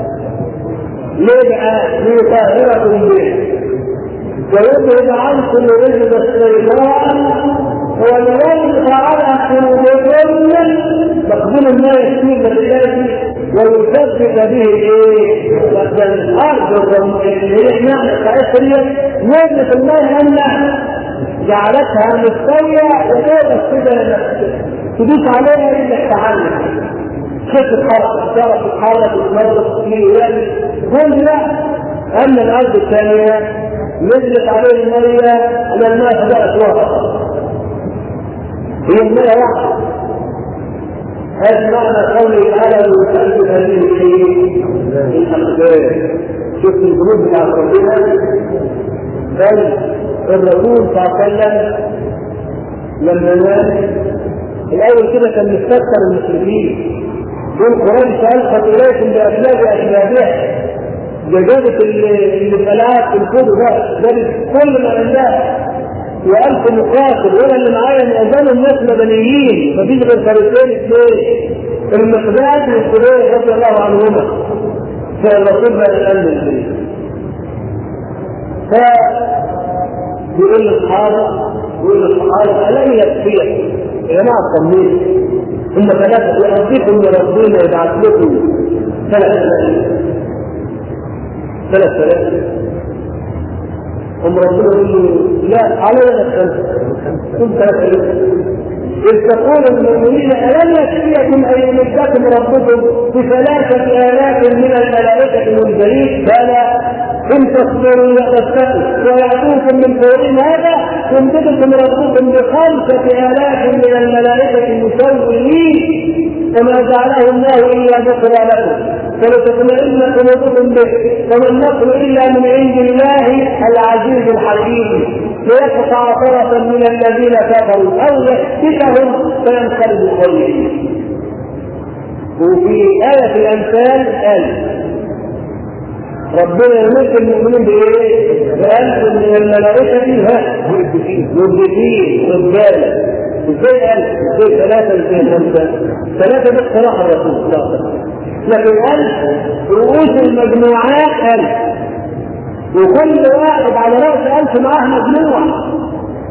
يدعى ليطهركم به ويذهب عنكم رجل الشيطان ولينفع على قلوبكم تقبل الماء يسير بالله ويثبت به ايه؟ الارض اللي احنا بتاعتها نزلت الله انها جعلتها مستويه وتقدر كده تدوس عليها الا التعلم خف الحركه تعرف تتحرك وتنظف فيه ويعمل كل ده اما الارض الثانيه نزلت عليه الميه على الماء بدات وقت هي المية واحدة هذا معنى قوله تعالى ويثبت هذه الشيء الأخبار شفت الجنود بتاع ربنا بل الرسول صلى الله عليه وسلم لما نام الأول كده كان مستكثر المشركين دول قريش ألقت إليكم بأسباب أسبابها جابت اللي فلعت في الكتب ده جابت كل ما عندها وألف مقاتل وأنا اللي معايا معظم الناس مدنيين مفيش غير فريقين اثنين المقداد والزبير رضي الله عنهما فالرسول بقى يقلل البيت ف بيقول للصحابة بيقول للصحابة ألم يكفيك يا جماعة طمنين هم ثلاثة يعطيكم ربنا يبعث لكم ثلاث ثلاث ثلاث هم ربنا يقول له لا علينا الخمسة كنت إذ تقول المؤمنين ألم يكفيكم أن يمدكم ربكم بثلاثة آلاف من الملائكة منزلين بلى إن تصبروا وتتقوا ويأتوكم من فورهم هذا يمددكم ربكم بخمسة آلاف من الملائكة مسومين وما جعله الله إلا ذكرى لكم فلتطمئن قلوبكم به وما النصر الا من عند الله العزيز الحكيم ليقطع طرفا من الذين كفروا او يسكتهم فينقلبوا خيرين وفي آية الأمثال قال ربنا يمد المؤمنين بإيه؟ بألف من الملائكة ها مدبرين رجالة ازاي ألف؟ ازاي ثلاثة ازاي خمسة؟ ثلاثة ده اقتراح الرسول صلى الله عليه وسلم لكن ألف رؤوس المجموعات ألف وكل واحد على رأس ألف معاه مجموعة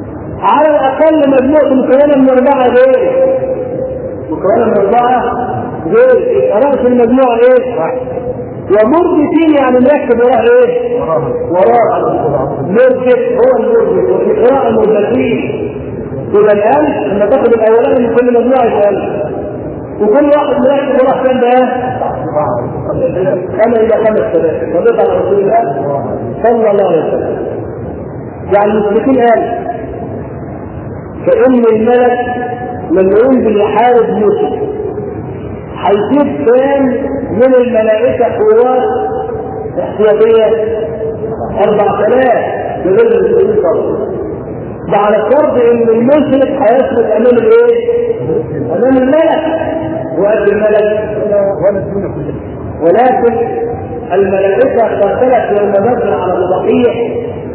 على الأقل مجموعة مكونة من أربعة غير مكونة من أربعة غير رأس المجموعة ايه؟ ومربتين يعني مركب وراه ايه؟ وراه مربت هو المربت وفي قراءة مربتين يبقى الألف لما تاخد الأولاني من كل مجموعة يبقى وكل واحد مركب وراه كام بقى؟ أنا إلى خمس ثلاثة صدق على رسول الله صلى الله عليه وسلم يعني المشركين قال كأن الملك لما ينزل يحارب يوسف هيسيب كام من الملائكة قوات احتياطية 4000 بغير المسلمين طبعا ده على فرض ان المشرك هيثبت امام الايه؟ امام الملك وقد الملك ولكن الملائكة قاتلت يوم بدر على الصحيح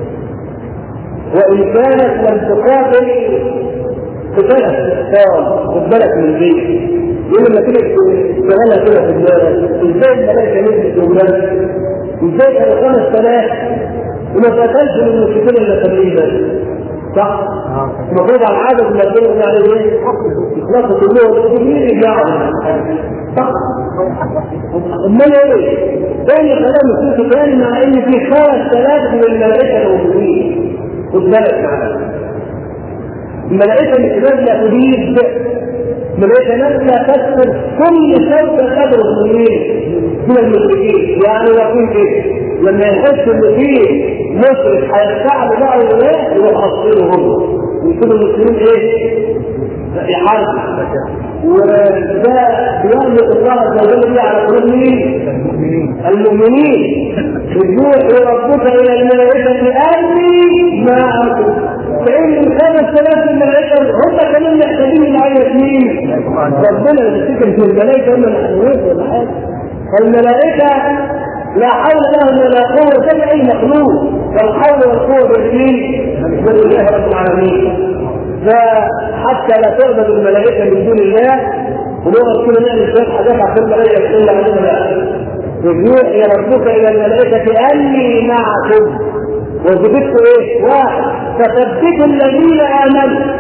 وإن كانت لم تقاتل قتال الاحسان خد بالك من دي يوم لما تيجي تشتغلها كده في دماغك ازاي الملائكة نزلت جولان ازاي كانوا خمس سنوات وما قتلش من المشركين الا 70 بس صح؟ المفروض على العادة لما تقول عليه ايه؟ يخلصوا كلهم مين يرجعوا صح؟ امال ايه؟ تاني كلام السوسي تاني مع ان في خمس ثلاث من الملائكه الموجودين خد بالك معايا الملائكه مش نازله تريد الملائكه نازله تكسر كل شوكه قدر المسلمين من المشركين يعني يقول ايه؟ لما يحس ان في مشرك هيستعب بقى الولاء يروح حاصلينه هم ويكونوا المسلمين ايه؟ يحاربوا وده بيربط الله عز وجل به على قلوب مين؟ المؤمنين يوحي ربك الى الملائكه اني معكم فان الخمس ثلاث الملائكه هم كمان محتاجين معايا مين؟ ربنا يفتكر في الملائكه هم محتاجين ولا حاجه فالملائكه لا حول لهم ولا قوه كما اي مخلوق والحول والقوه بالدين بالله رب العالمين فحتى لا تعبد الملائكه من دون الله ونقعد كده نعمل شويه حاجات عشان الملائكه تقول علينا لا يوحي ربك الى الملائكه اني معكم وجبت ايه؟ واحد فثبتوا الذين امنوا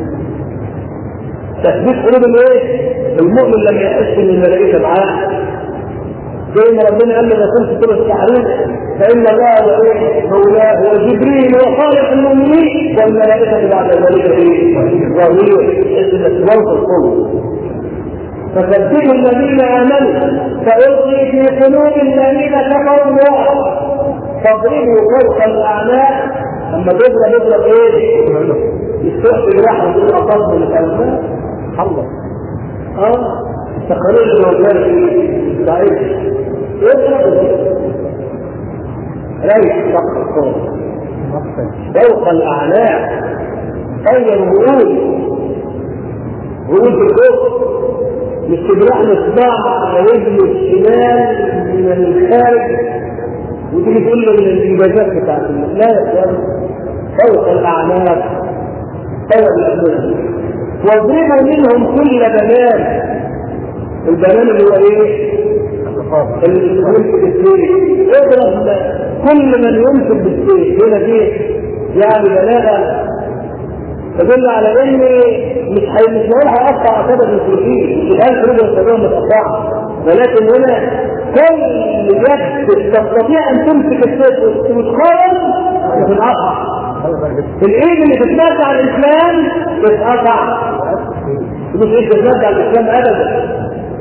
تثبيت قلوب الايه؟ المؤمن لم يحس ان الملائكه معاه زي ما ربنا قال للرسول في سوره التحريم فان الله وايه مولاه وجبريل وصالح المؤمنين والملائكه بعد ذلك ايه؟ ظهير الاسلام القلوب فثبتوا الذين امنوا فالقي في قلوب الذين كفروا الرعب فاضربوا فوق الاعناق اما تضرب اضرب ايه؟ يستحسن واحد يقول اصاب من الالفاظ الله اه تقرير الوزارة ضعيف اضرب ريح فقط الصوت فوق الاعناق غير وقود وقود الكفر الاستبراء مصباح على رجل الشمال من الخارج وتيجي تقول له من الانجازات بتاعت لا يا اخوان فوق الاعناق فوق الابواب واضربوا منهم كل بنان البنان اللي هو ايه؟ اللي يمسك السيف اضرب كل من يمسك بالسيف هنا دي يعني بلاغه تدل على ان مش هي مش هقول هيقطع سبب المشركين مش الالف رجل كلهم متقطعه ولكن هنا كل يد تستطيع ان تمسك السيف وتقاوم تتقطع الايد اللي تتمسك على الاسلام تتقطع مش ايد تتمسك على الاسلام ابدا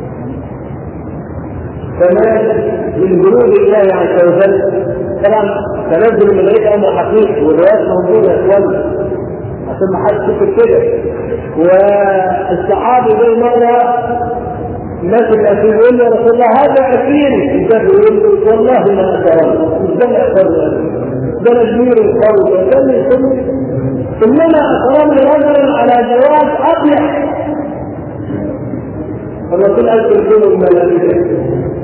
كمان من جنود الله عز وجل طبعا تنزل الملائكه امر حقيقي والروايات موجوده يا اخوانا عشان ما حدش يفكر كده والصحابي زي مره ماسك اسير يقول له يا رسول الله هذا اسيري الجد يقول له والله ما اكرمه مش ده الاكرم ده انا كبير القوي ده اللي يسمي انما اكرم رجلا على جواز اقلع الرسول قال ترجمه الملائكه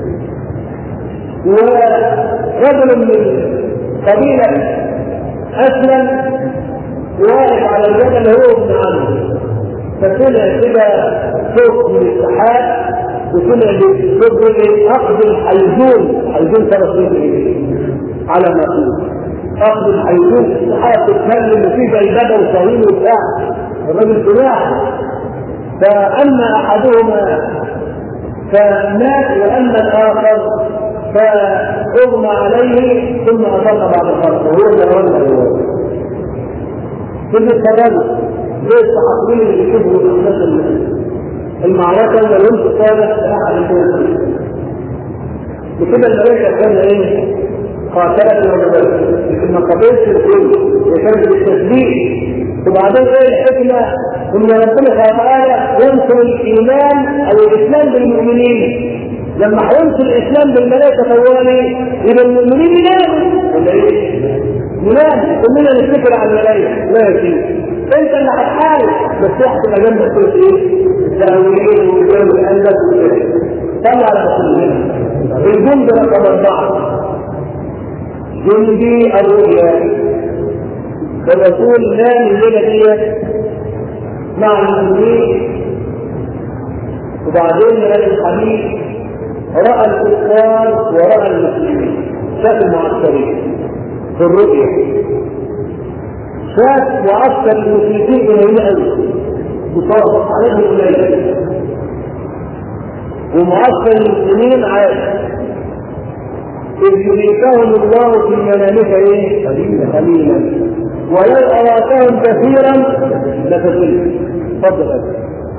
ورجل من قبيله اسلم واقف على الجبل هو ابن عمه فطلع كده صوت من السحاب وطلع بالصوت اخذ الحيزون حيزون ثلاث على ما قيل اخذ الحيزون السحاب تتكلم وفي زي بدل طويل وبتاع الراجل سمع فاما احدهما فمات واما الاخر فاغمى عليه ثم اطلق بعد الخلق وهو اللي ولى كل الرجل زي الصحفيين اللي يشوفوا احداث المعركه ولا يمشي صالح لاحد الناس بكده الملائكه كان ايه؟ قاتلت يوم بدر لكن ما قتلش الكل كانت بالتسليم وبعدين ايه الحكمه ان ربنا سبحانه وتعالى ينصر الايمان او الاسلام بالمؤمنين لما هينصر الاسلام بالملائكه طوالي يبقى المؤمنين يناموا ولا ايه؟ ينام كلنا نفتكر على الملائكه لا يا سيدي انت اللي هتحاول بس احسن جنبك كل ايه؟ التأويل والجو قلبك طلع على مسؤولين الجند رقم اربعه جندي الرؤيا الرسول نام الليله ديت مع المسلمين وبعدين قال الحبيب راى الكفار وراى المسلمين شاف المعسكرين في الرؤيا شاف معسكر المشركين قليل قوي بصرف عليهم قليل ومعسكر المسلمين عادي إذ يريكهم الله في منامك إيه؟ قليلا ولو أراكهم كثيرا لتزل تفضل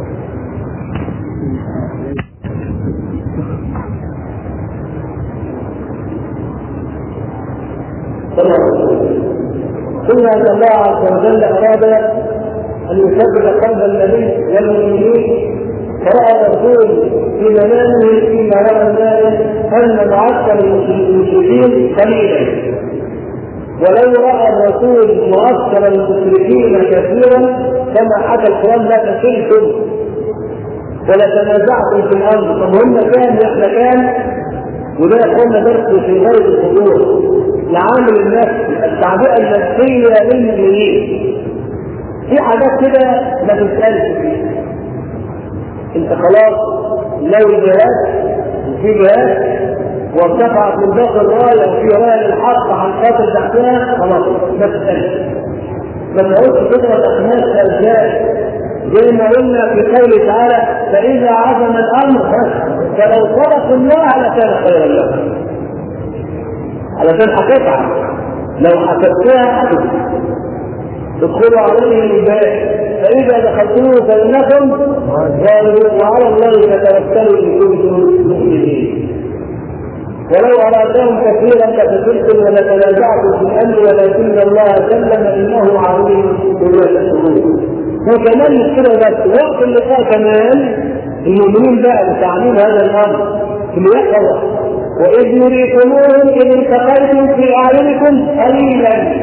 ثم ان الله عز وجل اراد ان يثبت قلب النبي والمؤمنين فراى الرسول في منامه فيما راى الناس ان معسكر المشركين قليلا ولو راى الرسول معسكر المشركين كثيرا كما حكى القران لا تكلتم ولا تنازعتم في الارض طب هم كان احنا كان وده قلنا درس في غايه الحضور العامل النفسي التعبئه النفسيه للمؤمنين في حاجات كده ما تسالش فيها انت خلاص لو الجهاد وفي جهاد وارتفعت من باقي الرايه وفي رايه للحق عن قاتل تحتها خلاص ما تسالش ما تعودش تضرب احناس ارجاء زي ما قلنا في قوله تعالى فاذا عزم الامر فلو صدقوا الله لكان خيرا لهم علشان هتتعب لو حسبتها هتتعب ادخلوا عليهم الباب فاذا دخلتوه فانكم ظالمون وعلى الله فتوكلوا ان كنتم مؤمنين ولو ارادهم كثيرا لفتلتم ولتنازعتم في الامر ولكن الله سلم انه عليم بما تشكرون وكمان كده بس وقت اللقاء كمان المؤمنين بقى لتعليم هذا الامر في اليقظه واذ يريكموهم اذ التقيتم في اعينكم قليلا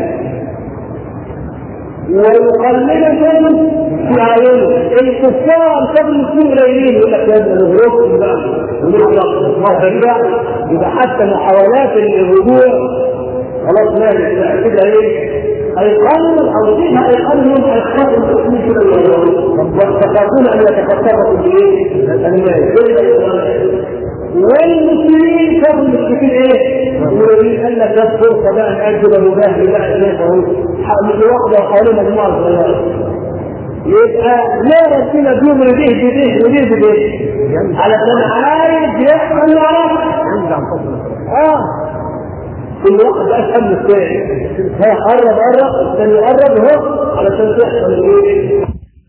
ويقللكم في اعينهم الكفار قبل يكونوا قليلين يقول لك يا ابن الهروب بقى ونطلق مرة يبقى حتى محاولات الرجوع خلاص مالك كده ايه هيقلل او دين هيقلل هيخافوا المسلمين كده وتخافون ان يتكثروا بايه؟ الناس والمسلمين كانوا المشركين ايه؟ يقولون ان لك جت فرصه بقى نأجل ابو جهل بقى الناس اهو مش واخده حوالين مجموعه صغيره يبقى لا ربنا بيوم ده بده وده بده علشان عايز يحصل يعرف اه كل واحد افهم من الثاني ها قرب قرب الثاني يقرب اهو علشان تحصل ايه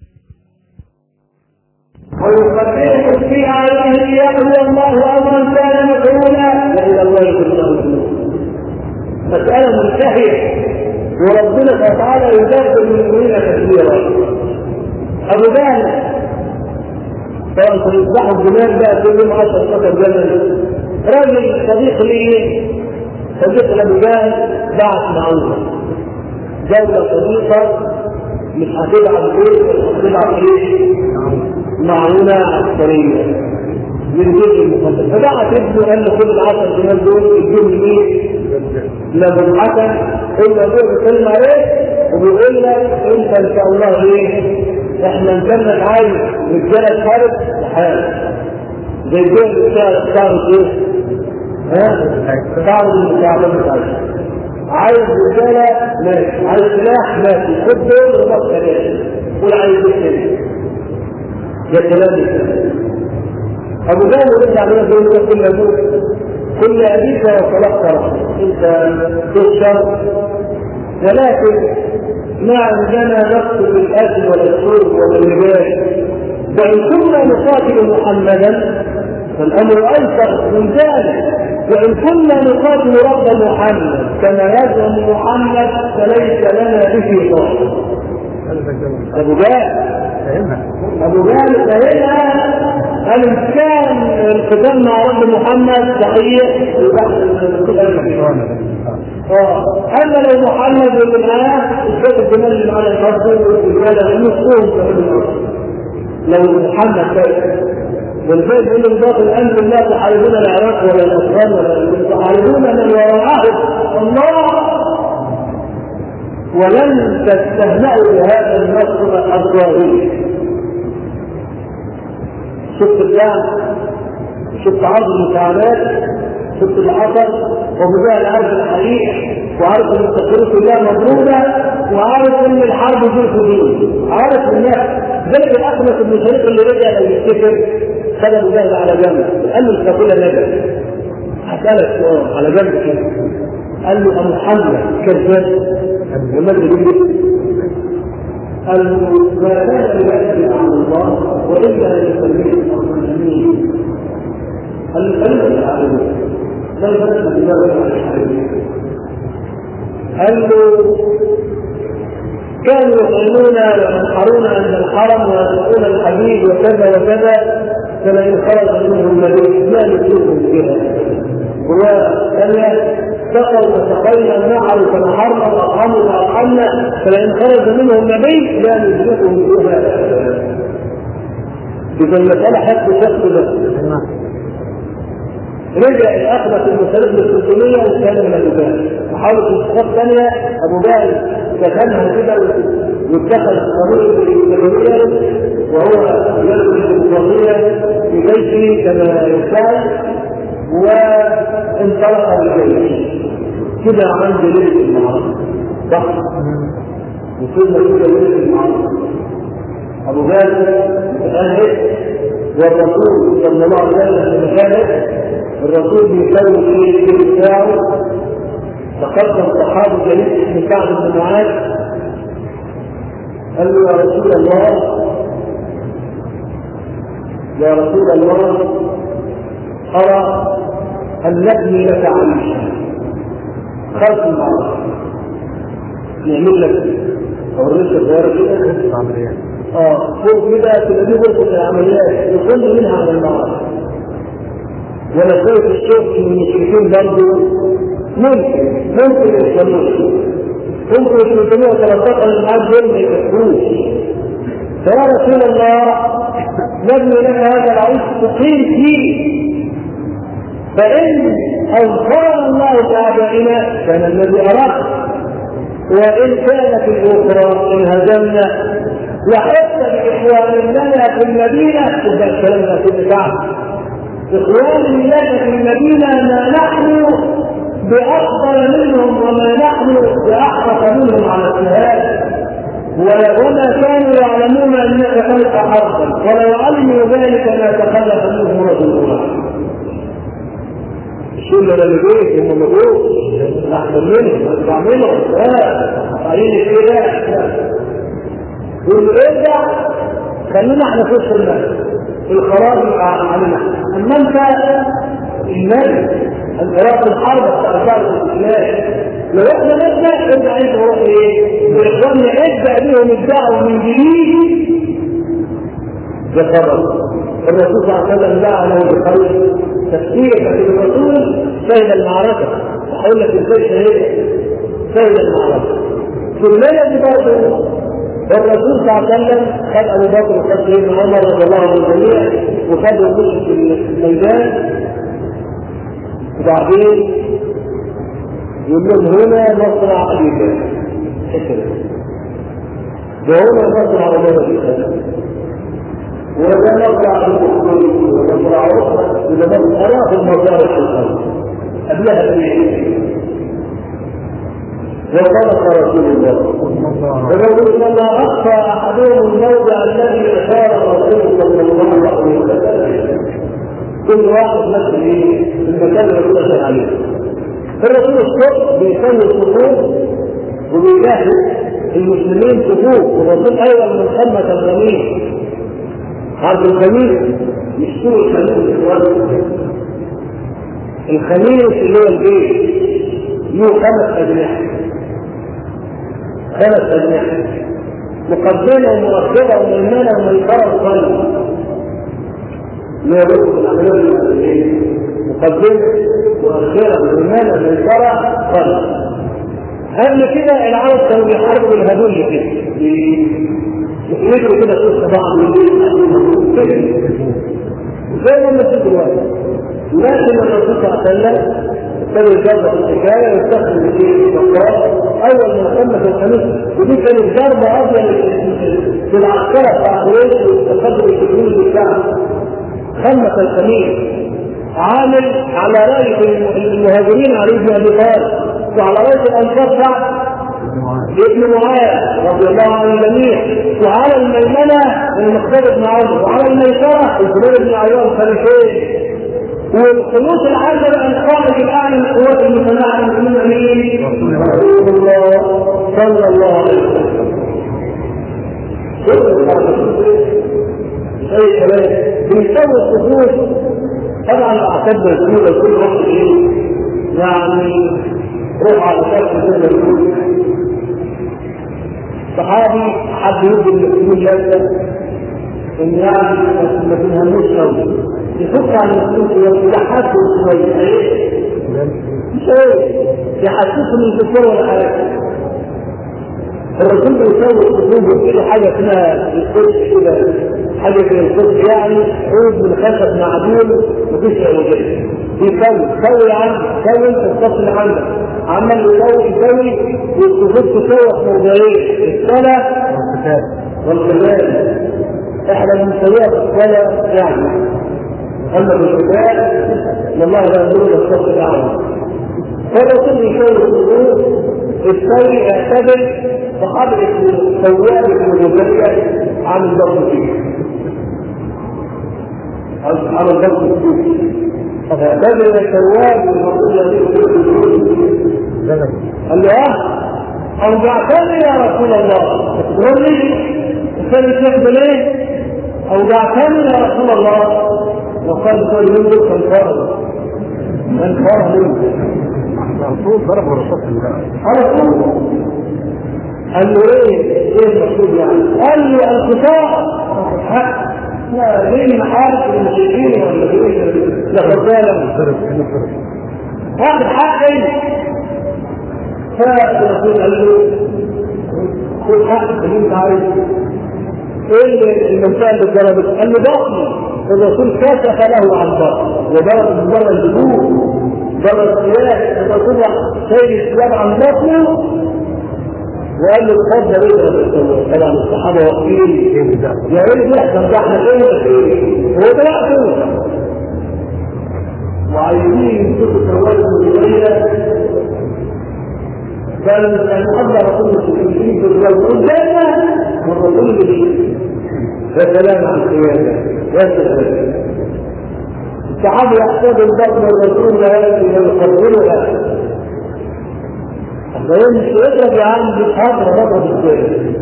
ويقدركم في آياته ليقضي الله أمرا كان مفعولا وإلى الله ترجع مسألة منتهية وربنا سبحانه وتعالى يدبر المؤمنين كثيرا أبو جهل طبعا سيصبحوا الجمال بقى كل يوم 10 12 جمل راجل صديق لي صديق لابو جهل بعث معونه دولة صديقة مش هتبعت ايه مش هتبعت ايه معونة عسكرية من جزء المقدس فبعت ابنه قال له كل العشر جنيه دول اديهم لمين؟ لابو الحسن قل له ابوه بيتكلم عليه وبيقول لك انت ان شاء الله ايه؟ احنا ان كان لك عايز رجاله تحارب تحارب زي الدول بتاع تعرض ايه؟ ها؟ تعرض المساعدات بتاعتها عايز رجاله ماشي عايز سلاح ماشي خد دول وبص عليه قول عايز ايه ده كلام ابو جهل يرجع عليه يقول كل ابوك كل ابيك وصلحت رحمه انت تشرب ولكن ما عندنا نقص بالاكل ولا الشرب ولا اللباس وان كنا نقاتل محمدا فالامر ايسر من ذلك وان كنا نقاتل رب محمد كما يزعم محمد فليس لنا به طاقه ابو جهل ابو جهل فهنا الانسان القتال مع رب محمد صحيح اه اما لو محمد اللي معاه الشيخ الجمال اللي معاه الفرد والرجاله نصهم لو محمد فاز والبيت يقول لهم باطل الامر لا تحاربون العراق ولا الافغان ولا تحاربون من وراءهم الله ولن تستهزئوا بهذا النصر الظاهري شفت الدعم شفت عرض المساعدات شفت الحصر وبدأ العرض الحقيقي وعارف ان التقرير كلها مضروبه وعارف ان الحرب دي حدود عارف الناس زي الاخنس بن شريك اللي رجع لو يفتكر خد ابو جهل على جنب قال له الكابوله نجا هسالك سؤال على جنب كده قال له ابو محمد كذاب وماذا بيقول قال له ما كان ليأتي عن الله وإلا ليسميه المسلمين قال له كيف يعلمون لا يفتح بذلك عن الحديث قال له كانوا يطعمون وينحرون عند الحرم ويسقون الحديد وكذا وكذا فلئن خرج منهم مليك لا يسلكهم بها وثانية سقوا وسقينا النعر فنحرنا واطعموا فاطعمنا فلئن خرج منهم نبي لا نسلكهم بها اذا المساله حد شخص بس رجع الاخبث المسلم ل 300 وكان من ابو جهل وحاول في انتخاب ثانيه ابو جهل دخلها كده واتخذ طريق الجمهوريه وهو يلبس الوصيه في بيته كما يدعي وانطلق بالجيش كده عند ليله المعركه صح وصلنا كده ليله المعركه ابو جهل متاهل والرسول صلى الله عليه وسلم مشاهد الرسول بيسوي في الجيل بتاعه تقدم صحابي جليل اسمه كعب بن معاذ قال له يا رسول الله يا رسول الله أرى أن نبني لك عيشا خلف المعركة نعمل لك أوريك صغيرة كده اه فوق كده تبقى دي غرفة العمليات يصل منها على المعركة ولا خوف الشوك من المشركين برضه ممكن ممكن يوصلوا ممكن 313 الحاج دول ما يكفروش فيا رسول الله نبني لك هذا العيش تقيم فيه فإن أنصرنا الله بآبائنا كان الذي أراد وإن كانت الأخرى إن هزمنا وحتى بإخوان لنا في المدينة تبقى الكلام ده في كعب إخوان لنا في المدينة ما نحن بأفضل منهم وما نحن بأحرص منهم على الجهاد وما كانوا يعلمون أنك خلق حربا ولو علموا ذلك ما تخلف منهم رسول الله الشلة اللي بيت هم مجوز أحسن منهم أتبع منهم لا عايزين كده يقول له ارجع خلينا احنا في وسط الناس القرار علينا اما انت المال العراق الحرب بتاع شعب الاسلام لو احنا نبدا ارجع انت وروح ايه؟ باخواننا ابدا بيهم الدعوه من جديد ده خبر الرسول صلى الله عليه وسلم دعا له بخير تفسير لكن الرسول شهد المعركه هقول لك ازاي شهد شهد المعركه في الليله دي برضه الرسول صلى الله عليه وسلم خد ابو بكر وخد سيدنا عمر رضي الله عنه الجميع وخد يخش في الميدان وبعدين يقول لهم هنا مصنع ابي بكر وهنا مصنع ابو بكر وده مصنع ومصنع اخرى اذا مصنع الاف المصالح في الارض قبلها بايه وصدق رسول الله الرسول لما اخفى احدهم الموضع الذي اشار الرسول صلى الله عليه وسلم كل واحد مثل ايه في المكان اللي الرسول اشار عليه الرسول الصبح بيسوي الصفوف وبيجهز المسلمين صفوف والرسول ايضا من خدمه الخميس عرض الخميس مش سوء الخميس الاخوان الخميس اللي هو البيت له خمس اجنحه خمس اجنحه مقدمه ومؤخره وميمنه وميسره وقلب ما يرد العمليه مقدمه مؤخره وميمنه وميسره قلب قبل كده العرب كانوا بيحاربوا الهدول كده يقدروا كده قصه بعض زي ما نشوف دلوقتي لكن الرسول صلى الله عليه وسلم ابتدى يجرب الحكايه ويستخدم في البقاء اول ما تمت الخميس ودي كانت ضربه افضل في العسكره بتاع قريش والتقدم التكنولوجي بتاعها خمس الخميس عامل على رايه المهاجرين علي بن ابي طالب وعلى رايه الانصار سعد ابن معاذ رضي الله عن الجميع وعلى الميمنه المقداد بن عمرو وعلى الميسره الزبير بن عياض خليفين والخلوص العامة القائد الأعلى للقوات المسلحة المسلمين مين؟ رسول الله صلى الله عليه وسلم. أي كلام بيسوي الصفوف طبعا أعتقد الأولى كل واحد إيه؟ يعني روح على شكل زي ما بيقول صحابي حد يدي المسلمين لازم ان يعني ما تنهموش قوي يفك عن المسلمين ويحسن شويه مش ايه يحسسهم ان الدكتور ولا حاجه الرسول بيسوي الخطوب كده حاجه اسمها القدس كده حاجه زي القدس يعني عود من خشب معدول مفيش عوجات يسوي سوي عنك سوي انت الصف اللي عندك عمال يسوي يسوي والصفوف تسوي في موضوعين الصلاه والقتال احنا بنسويها في الصلاه يعني اما في القتال والله لا يدور الصف الاعلى فالرسول يسوي الصفوف الثاني اعتبر فقبل السواد المجبرية عن الضرب فيه عن الضرب فيه فاعتبر السواد المقصود قال له اه اوجعتني يا رسول الله تقول لي الثاني الشيخ ليه اوجعتني يا رسول الله وقال كل يوم كان فرض كان فرض على طول ضرب الرصاص على طول قال له ايه ايه المقصود يعني؟ قال له القطاع حق لا ليه محارب المشركين ولا ايه لقد ظالم واخد حق ايه؟ فالرسول قال له خد حق اللي انت عايزه ايه المنطقه اللي اتضربت؟ قال له بطني الرسول كشف له عن بطنه وضرب من بره الجبور بره الثياب الرسول شايل الثياب عن بطنه وقال له اتفضل ايه طبعا الصحابه واقفين يا ريت يحصل ده احنا فين هو ده يحصل وعايزين يمسكوا سواد المدينه بل كان حضر رسول المسلمين بالجو قدامنا والرسول بالشيء يا سلام على القياده يا سلام الصحابه يحتاجوا الضرب الرسول هذه يقبلها فيمشي يضرب يا عم بالحاضر بضرب الثاني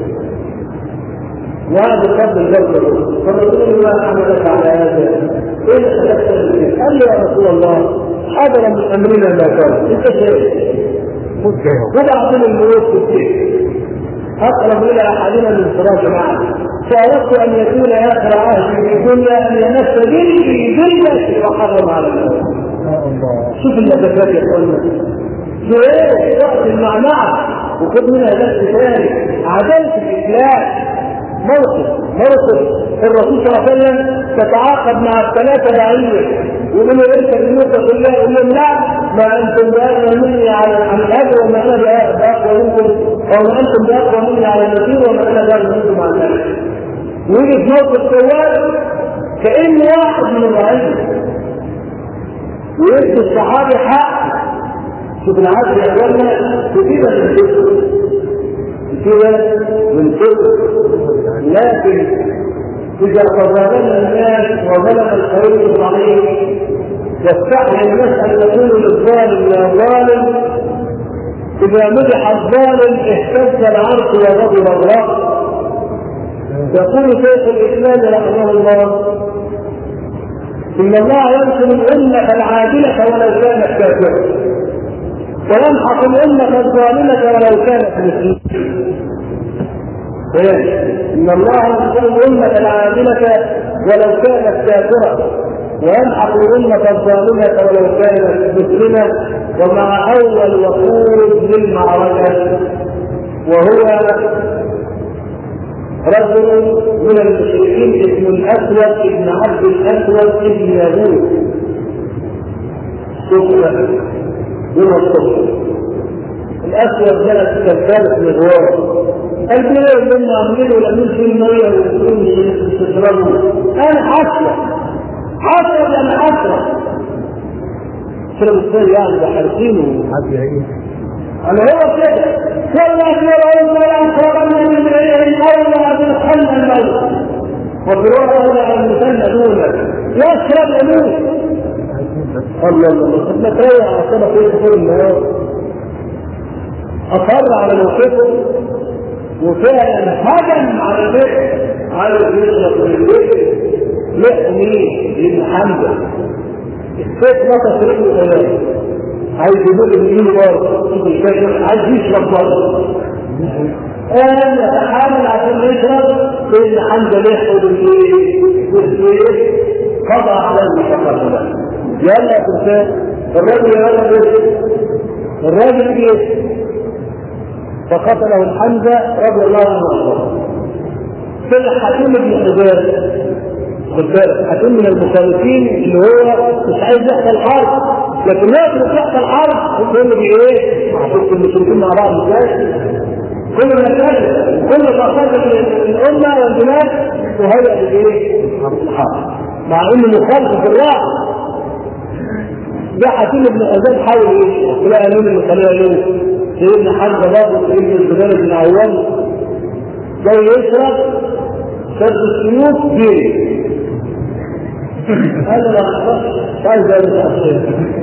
وهذا قبل الجبل فالرسول ما حملك على هذا ايه خلقت قال له يا رسول الله حضر من امرنا ما كان انت شايف وبعدين الموت في السيف اقرب الى احدنا من فراش معه فاردت ان يكون اخر عهدي في الدنيا ان يمس بنتي جلدتي وحرم على الناس شوف النباتات يا اخوانا ايه وقت المعنعة وخد منها درس ثاني عدالة الإسلام موقف موقف الرسول صلى الله عليه وسلم تتعاقد مع الثلاثة بعير ومن يركب الموتى كلها يقول لهم لا ما انتم بأقوى مني على عن الأجر وما انا بأقوى منكم او ما انتم بأقوى مني على المسير وما انا بأقوى منكم على الأجر ويجي في موقف سواد كأن واحد من الرعية ويدي الصحابي حق شوف العدل يا اخوانا كتيبة من كتب كتيبة من كتب لكن إذا تظالم الناس وظلم القوي الضعيف يستحي الناس أن يقولوا للظالم يا ظالم إذا مدح الظالم اهتز العرش وغضب الرأس يقول شيخ الإسلام رحمه الله إن الله ينصر الأمة العادلة ولو كانت كافرة ويمحق الأمة الظالمة ولو كانت مسلمة إن الله ينصر الأمة العادلة ولو كانت كافرة ويمحق الأمة الظالمة ولو كانت مسلمة ومع أول وقود للمعركة وهو رجل من المشركين اسم الاسود ابن عبد الاسود ابن يهود سفلى دون الصفر الاسود جلس كالثالث مغوار البلاء اللي هم عاملينه لما في الميه ويقولون تشربوا انا حسره حسره انا حسره شرب ازاي يعني ده حارسينه انا هو كده والله يرون ولا ترون من غيرهم اولى بالخل الموت وفي اولى عن المثنى دونك يشرب يموت الله الله طب ما تريح عشان في دخول النار اصر على موقفه وفعلا هجم على البيت على يشرب من البيت لا مين ابن حمزه السيف نطق رجله ثلاثه عايز يقول الدين برضه شوف الشيخ عايز يشرب برضه قال يتحامل عشان يشرب سيدنا حمزه يحفظ السيف قضى على المشقه ده يلا يا فرسان الراجل يا رجل الراجل يجي فقتله الحمزه رضي الله عنه طلع حكيم بن حجاج خد بالك حكيم من المخالفين اللي هو مش عايز يحصل حرب لكن يقدر يحصل حرب كل دي ايه؟ شفت المشركين مع بعض ازاي؟ كل المساجد كل مقاصد الامه والبلاد تهيأ لايه؟ الحرب مع انه مخالف في الراس ده حكيم بن حجاج حاول ايه؟ تلاقي مين اللي خلاه يوم سيدنا حمزه برضه سيدنا الزبير بن عوام جاي يشرب شد السيوف فيه هذا لا قال ذلك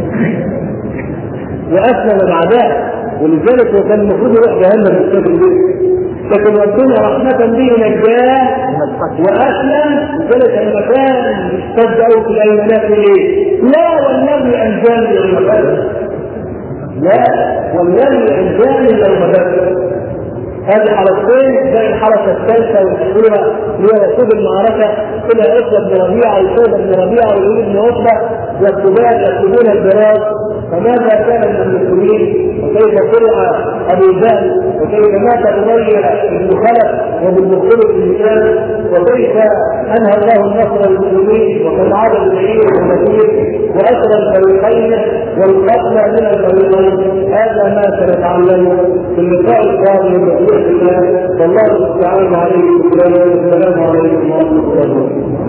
واسلم بعدها ولذلك هو كان المفروض يروح جهنم بالسبب ده لكن ربنا رحمة به نجاه واسلم لذلك المكان اشتد قوي في الايمانات ليه؟ لا والنبي انجاني يوم بدر لا والنبي انجاني يوم بدر هذه حلقتين زي الحلقه الثالثه والاخيره اللي هي رسول المعركه الى عتبه بن ربيعه وشيبه بن ربيعه والوليد بن عتبه يكتبان يكتبون البراز فماذا كان من المسلمين وكيف طلع ابو جهل وكيف مات ابي بن خلف وبالمخلف المكان وكيف انهى الله النصر للمسلمين وكم عاد البعير والنذير واسرى الفريقين والقتلى من الفريقين هذا ما سنتعلمه في اللقاء القادم بإذن الله والله تعالى عليه السلام عليكم ورحمه الله وبركاته